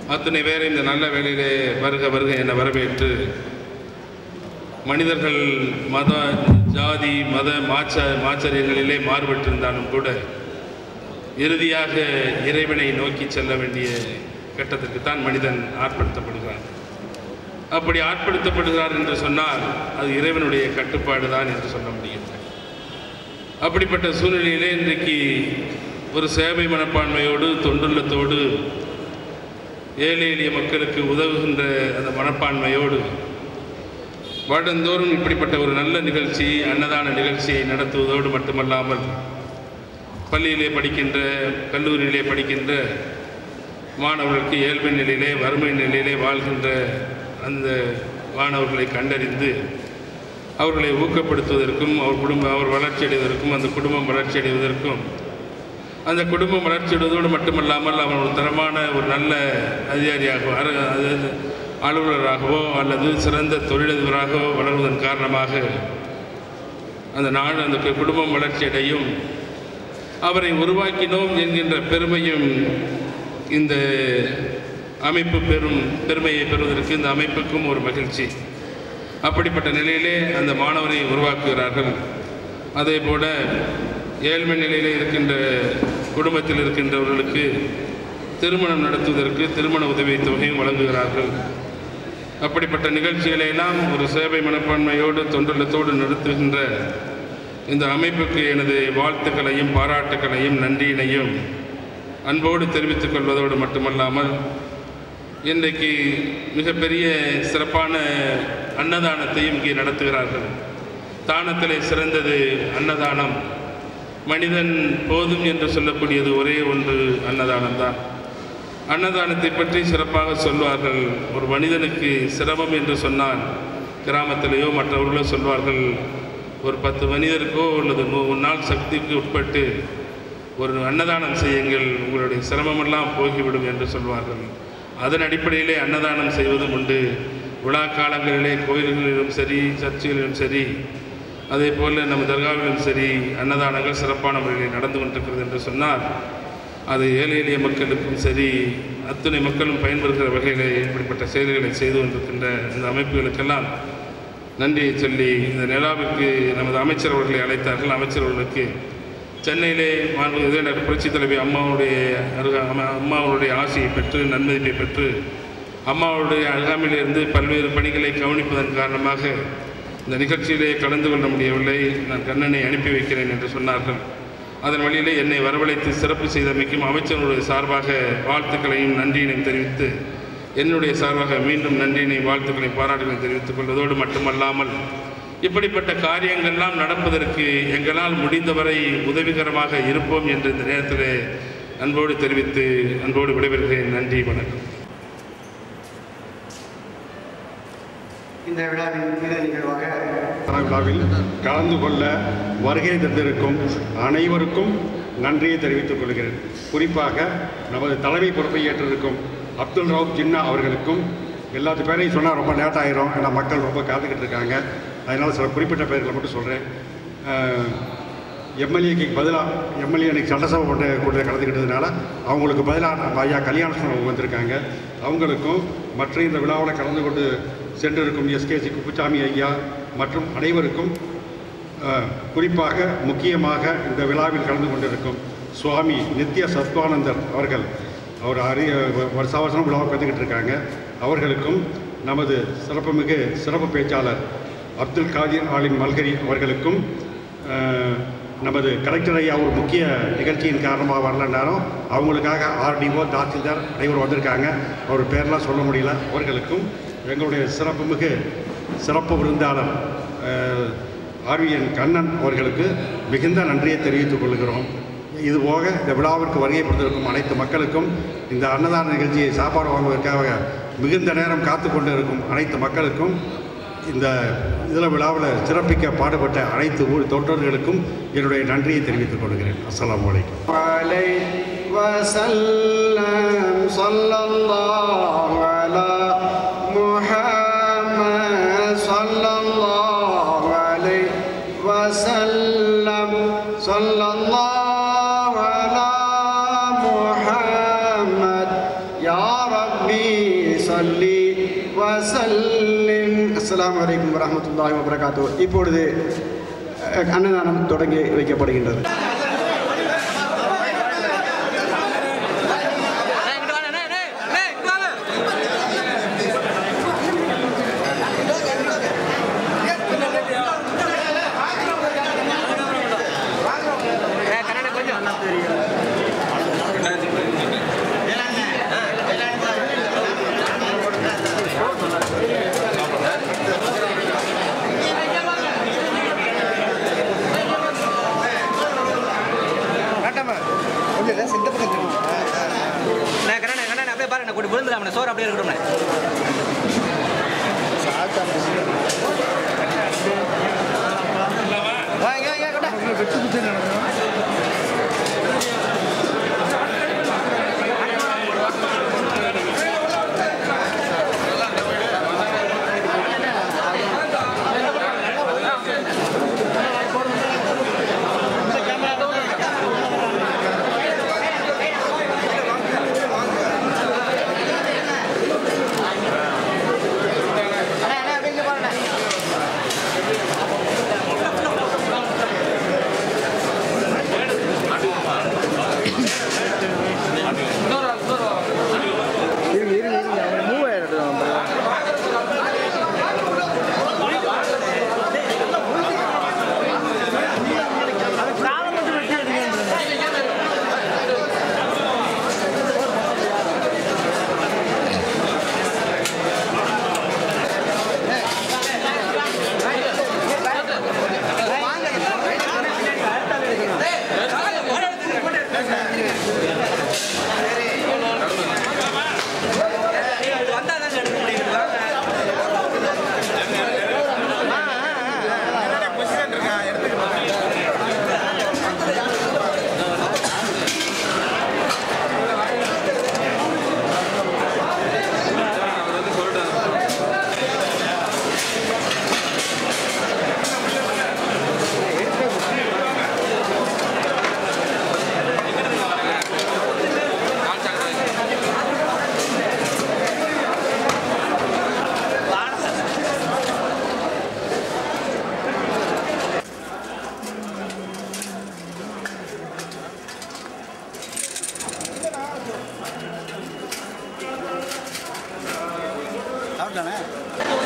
அத்தனை பேரை இந்த நல்ல வேளையிலே வருக வருக என வரவேற்று மனிதர்கள் மத ஜாதி மத மாச்ச மாச்சரியங்களிலே மாறுபட்டிருந்தாலும் கூட இறுதியாக இறைவனை நோக்கி செல்ல வேண்டிய கட்டத்திற்கு தான் மனிதன் ஆட்படுத்தப்படுகிறான் அப்படி ஆட்படுத்தப்படுகிறார் என்று சொன்னால் அது இறைவனுடைய கட்டுப்பாடு தான் என்று சொல்ல முடியும் அப்படிப்பட்ட சூழ்நிலையிலே இன்றைக்கு ஒரு சேவை மனப்பான்மையோடு தொண்டுள்ளத்தோடு ஏழை எளிய மக்களுக்கு உதவுகின்ற அந்த மனப்பான்மையோடு வருடந்தோறும் இப்படிப்பட்ட ஒரு நல்ல நிகழ்ச்சி அன்னதான நிகழ்ச்சியை நடத்துவதோடு மட்டுமல்லாமல் பள்ளியிலே படிக்கின்ற கல்லூரியிலே படிக்கின்ற மாணவர்களுக்கு ஏழ்மை நிலையிலே வறுமை நிலையிலே வாழ்கின்ற அந்த மாணவர்களை கண்டறிந்து அவர்களை ஊக்கப்படுத்துவதற்கும் அவர் குடும்பம் அவர் வளர்ச்சி அடைவதற்கும் அந்த குடும்பம் வளர்ச்சி அடைவதற்கும் அந்த குடும்பம் வளர்ச்சி அடைவதோடு மட்டுமல்லாமல் அவன் ஒரு தரமான ஒரு நல்ல அதிகாரியாகவோ அர- அதாவது அலுவலராகவோ அல்லது சிறந்த தொழிலதிபராகவோ வளர்வதன் காரணமாக அந்த நாடு அந்த கு- குடும்பம் வளர்ச்சி அடையும் அவரை உருவாக்கினோம் என்கின்ற பெருமையும் இந்த அமைப்பு பெறும் பெருமையை பெறுவதற்கு இந்த அமைப்புக்கும் ஒரு மகிழ்ச்சி அப்படிப்பட்ட நிலையிலே அந்த மாணவரை உருவாக்குகிறார்கள் அதே போல ஏழ்மை நிலையிலே இருக்கின்ற குடும்பத்தில் இருக்கின்றவர்களுக்கு திருமணம் நடத்துவதற்கு திருமண உதவித் தொகையும் வழங்குகிறார்கள் அப்படிப்பட்ட நிகழ்ச்சிகளை எல்லாம் ஒரு சேவை மனப்பான்மையோடு தொண்டுள்ளத்தோடு நடத்துகின்ற இந்த அமைப்புக்கு எனது வாழ்த்துக்களையும் பாராட்டுக்களையும் நன்றியினையும் அன்போடு தெரிவித்துக் கொள்வதோடு மட்டுமல்லாமல் இன்றைக்கு மிகப்பெரிய சிறப்பான அன்னதானத்தையும் இங்கே நடத்துகிறார்கள் தானத்திலே சிறந்தது அன்னதானம் மனிதன் போதும் என்று சொல்லக்கூடியது ஒரே ஒன்று அன்னதானம் தான் அன்னதானத்தை பற்றி சிறப்பாக சொல்வார்கள் ஒரு மனிதனுக்கு சிரமம் என்று சொன்னால் கிராமத்திலேயோ மற்றவர்களோ சொல்வார்கள் ஒரு பத்து மனிதருக்கோ அல்லது நூறு நாள் சக்திக்கு உட்பட்டு ஒரு அன்னதானம் செய்யுங்கள் உங்களுடைய சிரமமெல்லாம் போகிவிடும் என்று சொல்வார்கள் அதன் அடிப்படையிலே அன்னதானம் செய்வதும் உண்டு விழா காலங்களிலே கோயில்களிலும் சரி சர்ச்சுகளிலும் சரி அதே போல் நம்ம தர்காவிலும் சரி அன்னதானங்கள் சிறப்பான முறையில் நடந்து கொண்டிருக்கிறது என்று சொன்னால் அது ஏழை எளிய மக்களுக்கும் சரி அத்துணை மக்களும் பயன்படுகிற வகையில் இப்படிப்பட்ட செயல்களை செய்து கொண்டிருக்கின்ற இந்த அமைப்புகளுக்கெல்லாம் நன்றியை சொல்லி இந்த நிலாவிற்கு நமது அமைச்சர் அவர்களை அழைத்தார்கள் அமைச்சர் அவர்களுக்கு சென்னையிலே மாண்பு டாக்டர் புரட்சி தலைவி அம்மாவுடைய அருகா அம்மா- அம்மாவுடைய ஆசையை பெற்று நன்மதிப்பை பெற்று அம்மாவுடைய அருகாமையிலிருந்து பல்வேறு பணிகளை கவனிப்பதன் காரணமாக இந்த நிகழ்ச்சியிலே கலந்து கொள்ள முடியவில்லை நான் கண்ணனை அனுப்பி வைக்கிறேன் என்று சொன்னார்கள் அதன் வழியிலே என்னை வரவழைத்து சிறப்பு செய்தமைக்கும் அமைச்சர்களுடைய சார்பாக வாழ்த்துக்களையும் நன்றியினையும் தெரிவித்து என்னுடைய சார்பாக மீண்டும் நன்றியினை வாழ்த்துக்களை பாராட்டுகளை தெரிவித்துக் கொள்வதோடு மட்டுமல்லாமல் இப்படிப்பட்ட காரியங்கள்லாம் நடப்பதற்கு எங்களால் முடிந்தவரை உதவிகரமாக இருப்போம் என்று இந்த நேரத்தில் அன்போடு தெரிவித்து அன்போடு விடைபெறுகிறேன் நன்றி வணக்கம் இந்த விழாவின் மிக நிகழ்வாக விழாவில் கலந்து கொள்ள வருகை தந்திருக்கும் அனைவருக்கும் நன்றியை தெரிவித்துக் கொள்கிறேன் குறிப்பாக நமது தலைமை பொறுப்பை ஏற்றிருக்கும் அப்துல் ரவுப் ஜின்னா அவர்களுக்கும் எல்லாத்து பேரையும் சொன்னால் ரொம்ப லேட் ஆயிரும் ஏன்னா மக்கள் ரொம்ப காத்துக்கிட்டு இருக்காங்க அதனால் சில குறிப்பிட்ட பெயர்களை மட்டும் சொல்கிறேன் எம்எல்ஏக்கு பதிலாக எம்எல்ஏ அன்றைக்கி சட்டசபை போட்ட கூட்டத்தில் கலந்துக்கிட்டதுனால அவங்களுக்கு பதிலாக நம்ம ஐயா கல்யாண சுந்தரம் வந்திருக்காங்க அவங்களுக்கும் மற்ற இந்த விழாவில் கலந்து கொண்டு சென்றிருக்கும் எஸ்கேசி குப்புசாமி ஐயா மற்றும் அனைவருக்கும் அஹ், குறிப்பாக முக்கியமாக இந்த விழாவில் கலந்து கொண்டிருக்கும் சுவாமி நித்ய சத்வானந்தர் அவர்கள் அவர் அரிய வருஷா வருஷம் விழாவை கற்றுக்கிட்டு இருக்காங்க அவர்களுக்கும் நமது சிறப்புமிகு சிறப்பு பேச்சாளர் அப்துல் காதிர் ஆலிம் மல்கரி அவர்களுக்கும் அஹ், நமது கலெக்டர் ஐயா ஒரு முக்கிய நிகழ்ச்சியின் காரணமாக வரலன்னாலும் அவங்களுக்காக ஆர்டிஓ தாசில்தார் அனைவரும் வந்திருக்காங்க அவர் பேர்லாம் சொல்ல முடியல அவர்களுக்கும் எங்களுடைய சிறப்புமிகு சிறப்பு விருந்தாளர் அஹ், ஆர்விஎன் கண்ணன் அவர்களுக்கு மிகுந்த நன்றியை தெரிவித்துக் கொள்கிறோம் இது போக இந்த விழாவிற்கு வருகை கொடுத்திருக்கும் அனைத்து மக்களுக்கும் இந்த அன்னதான நிகழ்ச்சியை சாப்பாடு வாங்குவதற்காக மிகுந்த நேரம் காத்து கொண்டு இருக்கும் அனைத்து மக்களுக்கும் இந்த இதில் விழாவில் சிறப்பிக்க பாடுபட்ட அனைத்து ஊர் தொண்டர்களுக்கும் என்னுடைய நன்றியை தெரிவித்துக் கொள்கிறேன் அஸ்ஸலாமு அலைக்கும் عليه وسلم صلى الله على محمد صلى الله عليه وسلم صلى الله على محمد يا ربي صلي وسلم அஸ்ஸலாமு அலைக்கும் வரஹ்மத்துல்லாஹி வபரகாத்துஹு இப்பொழுது அஹ், அன்னதானம் தொடங்கி வைக்கப்படுகின்றது நான் கண்ணா கண்ணா அப்படியே பாருங்க கூட்டி விழுந்துடாம சோறு அப்படியே இருக்கட்டும் வந்தா தான் எடுக்க முடியும் வாங்க சாப்பிட்டானே